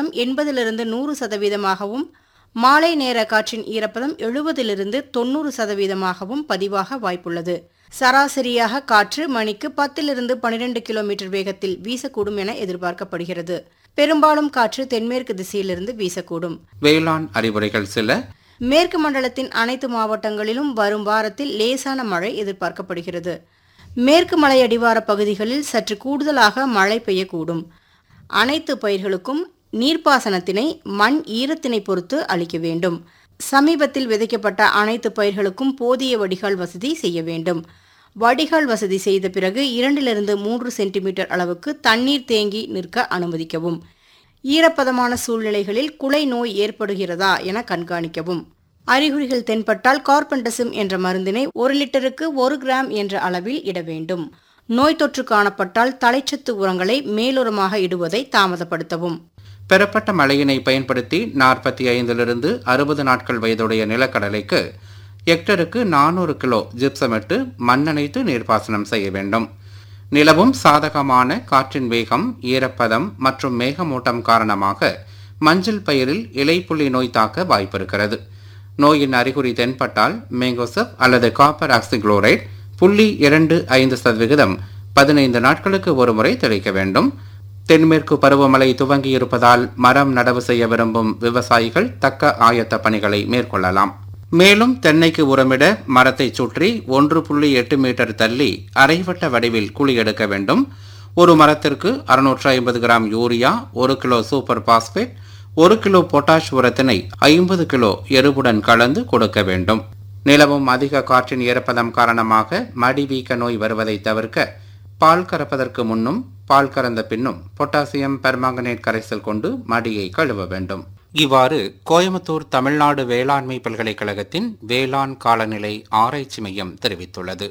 ஈரப்பதம் எண்பதிலிருந்து நூறு சதவீதமாகவும் மாலை நேர காற்றின் ஈரப்பதம் எழுபதிலிருந்து தொண்ணூறு சதவீதமாகவும் பதிவாக வாய்ப்புள்ளது சராசரியாக காற்று மணிக்கு பத்திலிருந்து பனிரெண்டு கிலோமீட்டர் வேகத்தில் வீசக்கூடும் என எதிர்பார்க்கப்படுகிறது பெரும்பாலும் காற்று தென்மேற்கு திசையிலிருந்து வீசக்கூடும் வேளாண் அறிவுரைகள் சில மேற்கு மண்டலத்தின் அனைத்து மாவட்டங்களிலும் வரும் வாரத்தில் லேசான மழை எதிர்பார்க்கப்படுகிறது மேற்கு மலை அடிவார பகுதிகளில் சற்று கூடுதலாக மழை பெய்யக்கூடும் அனைத்து பயிர்களுக்கும் நீர்ப்பாசனத்தினை மண் ஈரத்தினை பொறுத்து அளிக்க வேண்டும் சமீபத்தில் விதைக்கப்பட்ட அனைத்து பயிர்களுக்கும் போதிய வடிகால் வசதி செய்ய வேண்டும் வடிகால் வசதி செய்த பிறகு இரண்டிலிருந்து மூன்று சென்டிமீட்டர் அளவுக்கு தண்ணீர் தேங்கி நிற்க அனுமதிக்கவும் ஈரப்பதமான சூழ்நிலைகளில் குலை நோய் ஏற்படுகிறதா என கண்காணிக்கவும் அறிகுறிகள் தென்பட்டால் கார்பன்டசிம் என்ற மருந்தினை ஒரு லிட்டருக்கு ஒரு கிராம் என்ற அளவில் இட வேண்டும் நோய் தொற்று காணப்பட்டால் தலைச்சத்து உரங்களை மேலுரமாக இடுவதை தாமதப்படுத்தவும் பெறப்பட்ட மழையினை பயன்படுத்தி நாற்பத்தி ஐந்திலிருந்து அறுபது நாட்கள் வயதுடைய நிலக்கடலைக்கு ஹெக்டருக்கு நானூறு கிலோ ஜிப்சமிட்டு மண்ணணைத்து நீர்ப்பாசனம் செய்ய வேண்டும் நிலவும் சாதகமான காற்றின் வேகம் ஈரப்பதம் மற்றும் மேகமூட்டம் காரணமாக மஞ்சள் பயிரில் இலைப்புள்ளி நோய் தாக்க வாய்ப்பிருக்கிறது நோயின் அறிகுறி தென்பட்டால் மேங்கோசப் அல்லது காப்பர் ஆக்சிகுளோரைட் புள்ளி இரண்டு ஐந்து சதவிகிதம் பதினைந்து நாட்களுக்கு ஒருமுறை தெளிக்க வேண்டும் தென்மேற்கு பருவமழை துவங்கி இருப்பதால் மரம் நடவு செய்ய விரும்பும் விவசாயிகள் தக்க ஆயத்த பணிகளை மேற்கொள்ளலாம் மேலும் தென்னைக்கு உரமிட மரத்தை சுற்றி ஒன்று புள்ளி எட்டு மீட்டர் தள்ளி அரைவட்ட வடிவில் குழி எடுக்க வேண்டும் ஒரு மரத்திற்கு அறுநூற்று ஐம்பது கிராம் யூரியா ஒரு கிலோ சூப்பர் பாஸ்பேட் ஒரு கிலோ பொட்டாஷ் உரத்தினை ஐம்பது கிலோ எருவுடன் கலந்து கொடுக்க வேண்டும் நிலவும் அதிக காற்றின் ஈரப்பதம் காரணமாக மடி வீக்க நோய் வருவதை தவிர்க்க பால் கறப்பதற்கு முன்னும் பால் கறந்த பின்னும் பொட்டாசியம் பெர்மாங்கனேட் கரைசல் கொண்டு மடியை கழுவ வேண்டும் இவ்வாறு கோயம்புத்தூர் தமிழ்நாடு வேளாண்மை பல்கலைக்கழகத்தின் வேளாண் காலநிலை ஆராய்ச்சி மையம் தெரிவித்துள்ளது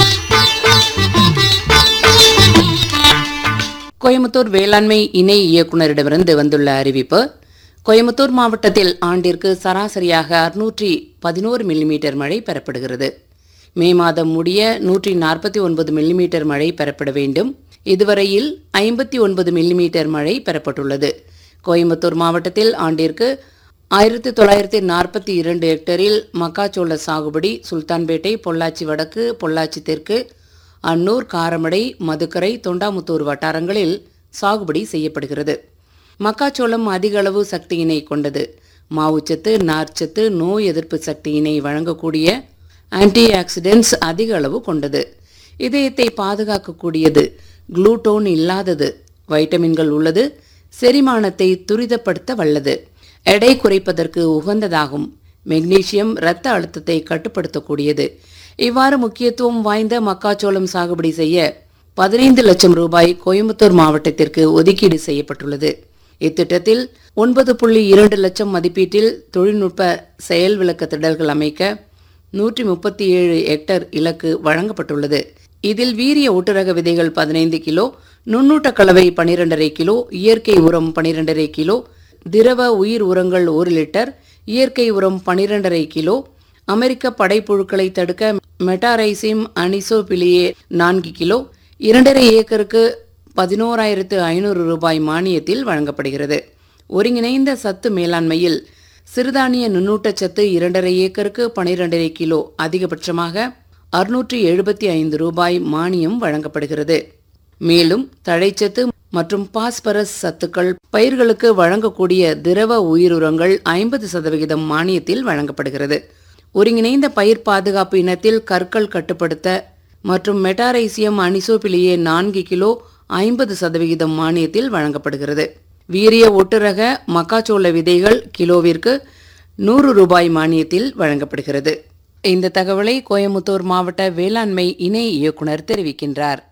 கோயம்புத்தூர் வேளாண்மை இணை இயக்குநரிடமிருந்து வந்துள்ள அறிவிப்பு கோயம்புத்தூர் மாவட்டத்தில் ஆண்டிற்கு சராசரியாக அறுநூற்றி பதினோரு மில்லிமீட்டர் மழை பெறப்படுகிறது மே மாதம் முடிய நூற்றி நாற்பத்தி ஒன்பது மில்லிமீட்டர் மழை பெறப்பட வேண்டும் இதுவரையில் ஐம்பத்தி ஒன்பது மில்லிமீட்டர் மழை பெறப்பட்டுள்ளது கோயம்புத்தூர் மாவட்டத்தில் ஆண்டிற்கு ஆயிரத்தி தொள்ளாயிரத்தி நாற்பத்தி இரண்டு ஹெக்டரில் மக்காச்சோள சாகுபடி சுல்தான்பேட்டை பொள்ளாச்சி வடக்கு பொள்ளாச்சி தெற்கு அன்னூர் காரமடை மதுக்கரை தொண்டாமுத்தூர் வட்டாரங்களில் சாகுபடி செய்யப்படுகிறது மக்காச்சோளம் அதிக அளவு சக்தியினை கொண்டது மாவுச்சத்து நார்ச்சத்து நோய் எதிர்ப்பு சக்தியினை வழங்கக்கூடிய ஆன்டி ஆக்சிடென்ட்ஸ் அதிக அளவு கொண்டது இதயத்தை பாதுகாக்கக்கூடியது குளூட்டோன் இல்லாதது வைட்டமின்கள் உள்ளது செரிமானத்தை துரிதப்படுத்த வல்லது எடை குறைப்பதற்கு உகந்ததாகும் மெக்னீசியம் இரத்த அழுத்தத்தை கட்டுப்படுத்தக்கூடியது இவ்வாறு முக்கியத்துவம் வாய்ந்த மக்காச்சோளம் சாகுபடி செய்ய பதினைந்து லட்சம் ரூபாய் கோயம்புத்தூர் மாவட்டத்திற்கு ஒதுக்கீடு செய்யப்பட்டுள்ளது இத்திட்டத்தில் ஒன்பது புள்ளி இரண்டு லட்சம் மதிப்பீட்டில் தொழில்நுட்ப செயல் விளக்க திடல்கள் அமைக்க நூற்றி முப்பத்தி ஏழு ஹெக்டர் இலக்கு வழங்கப்பட்டுள்ளது இதில் வீரிய ஊட்டரக விதைகள் பதினைந்து கிலோ நுண்ணூட்ட கலவை பனிரெண்டரை கிலோ இயற்கை உரம் பனிரெண்டரை கிலோ திரவ உயிர் உரங்கள் ஒரு லிட்டர் இயற்கை உரம் பனிரெண்டரை கிலோ அமெரிக்க படைப்புழுக்களை தடுக்க மெட்டாரைசிம் அனிசோபிலியே நான்கு கிலோ இரண்டரை ஏக்கருக்கு பதினோராயிரத்து ஐநூறு ரூபாய் மானியத்தில் வழங்கப்படுகிறது ஒருங்கிணைந்த சத்து மேலாண்மையில் சிறுதானிய நுண்ணூட்டச்சத்து இரண்டரை ஏக்கருக்கு பனிரெண்டரை கிலோ அதிகபட்சமாக அறுநூற்றி எழுபத்தி ஐந்து ரூபாய் மானியம் வழங்கப்படுகிறது மேலும் தழைச்சத்து மற்றும் பாஸ்பரஸ் சத்துக்கள் பயிர்களுக்கு வழங்கக்கூடிய திரவ உயிருரங்கள் ஐம்பது சதவிகிதம் மானியத்தில் வழங்கப்படுகிறது ஒருங்கிணைந்த பயிர் பாதுகாப்பு இனத்தில் கற்கள் கட்டுப்படுத்த மற்றும் மெட்டாரைசியம் அனிசோபிலியே நான்கு கிலோ ஐம்பது சதவிகிதம் மானியத்தில் வழங்கப்படுகிறது வீரிய ஒட்டுரக மக்காச்சோள விதைகள் கிலோவிற்கு நூறு ரூபாய் மானியத்தில் வழங்கப்படுகிறது இந்த தகவலை கோயமுத்தூர் மாவட்ட வேளாண்மை இணை இயக்குனர் தெரிவிக்கின்றார்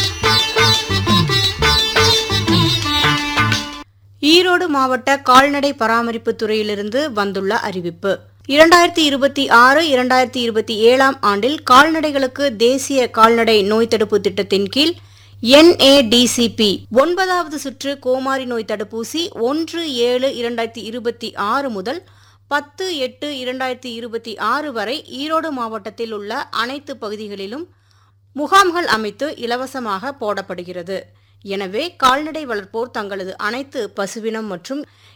ஈரோடு மாவட்ட கால்நடை பராமரிப்பு துறையிலிருந்து வந்துள்ள அறிவிப்பு இரண்டாயிரத்தி இருபத்தி ஆறு இரண்டாயிரத்தி இருபத்தி ஏழாம் ஆண்டில் கால்நடைகளுக்கு தேசிய கால்நடை நோய் தடுப்பு திட்டத்தின் கீழ் என்ஏடிசிபி ஒன்பதாவது சுற்று கோமாரி நோய் தடுப்பூசி ஒன்று ஏழு இரண்டாயிரத்தி இருபத்தி ஆறு முதல் பத்து எட்டு இரண்டாயிரத்தி இருபத்தி ஆறு வரை ஈரோடு மாவட்டத்தில் உள்ள அனைத்து பகுதிகளிலும் முகாம்கள் அமைத்து இலவசமாக போடப்படுகிறது எனவே கால்நடை வளர்ப்போர் தங்களது அனைத்து பசுவினம் மற்றும்